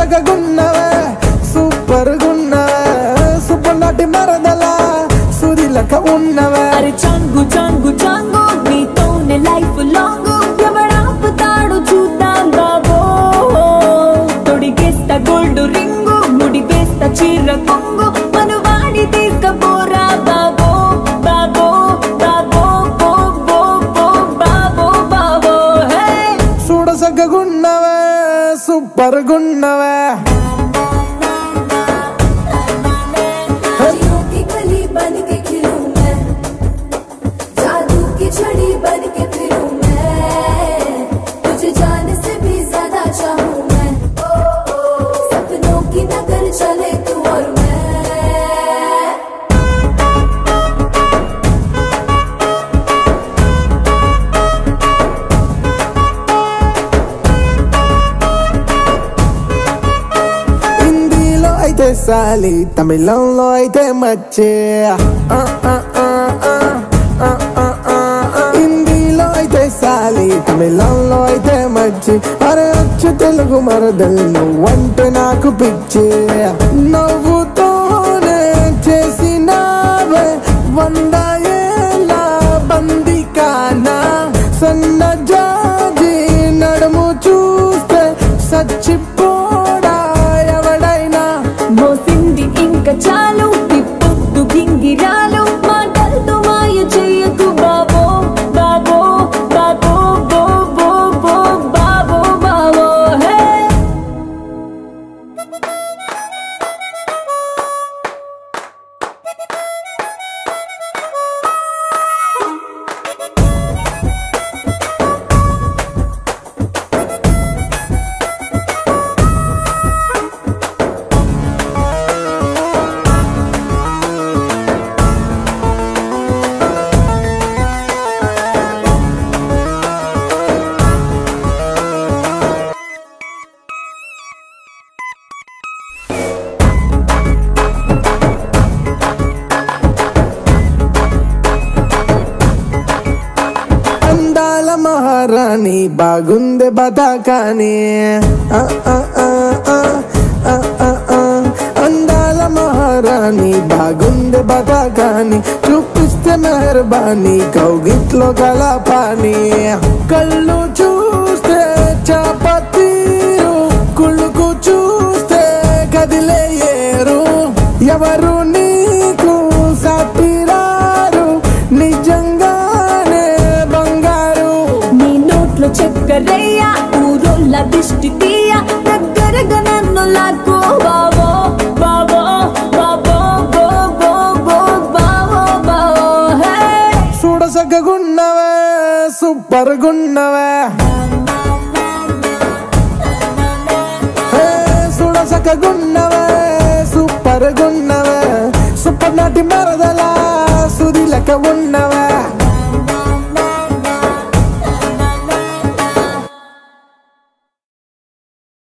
సగగున్నవే super గున్నవే super నాటి మరదలా సుదిలక ఉన్నవే అరే చంగు చంగు చంగు నీతోనే లైఫ్ లాంగ్ ఎవడాపుతాడు చూద్దాం బాబో తొడిగేస్తా గోల్డ్ రింగు ముడి వేస్తా చీర కొంగు మను వాడి తీసుకపోరా బాబో బాబో బాబో బో బో బో బాబో బాబో హే చూడ సగగున్నవే సూపర్ గున్నవే जियों की कली बन के खिलूं मैं जादू की छड़ी बन के फिरूं मैं तुझे जान से भी ज्यादा चाहूं मैं ओ, ओ, सपनों की नगर चले तू और मैं హిందీలో అయితే సాలి తమిళంలో అయితే మచ్చే ఆ, ఆ, ఆ, ఆ, ఆ, ఆ, ఆ, ఆ. హిందీలో అయితే సాలి తమిళంలో అయితే మచ్చి అరే అచ్చు తెలుగు మరదలు నువ్వంటే నాకు పిచ్చి నవ్వుతోనే చేసినావే వంద ఏళ్ళ బందికానా సన్న జాజి నడుము చూస్తే సచ్చిపోడా ఎవడైనా మోసింది ఇంకా చాలు తిప్పొద్దు గింగిరాలు మాటలతో మాయ చెయ్యకు బాబో బాబో బాబో బో బో బో బాబో బాబో హే అందాల మహారాణి బాగుంది బతాకాని ఆ, ఆ, ఆ, ఆ, ఆ, ఆ, ఆ. అందాల మహారాణి బాగుంది బతాకాని చూపిస్తే మెహర్బాని కౌగిట్లో కలపాని కళ్ళు చూస్తే చాపతీరు కుళ్ళుకు చూస్తే కదిలే ఏరు ఎవరు నీకు సాటిరారు నిజంగానే బంగారు నీ నోట్లో చక్కరయ్య ఊరోళ్ళ దిష్టి తీయ దగ్గరగా నన్ను లాక్కో బాబో బాబో బాబో బో బో బో బాబో బాబో హే చూడ సగ్గగున్నవే సూపర్ గున్నవే హే, చూడ సగ్గగున్నవే సూపర్ గున్నవే సూపర్ నాటి మరదలా సుదిలక ఉన్నవే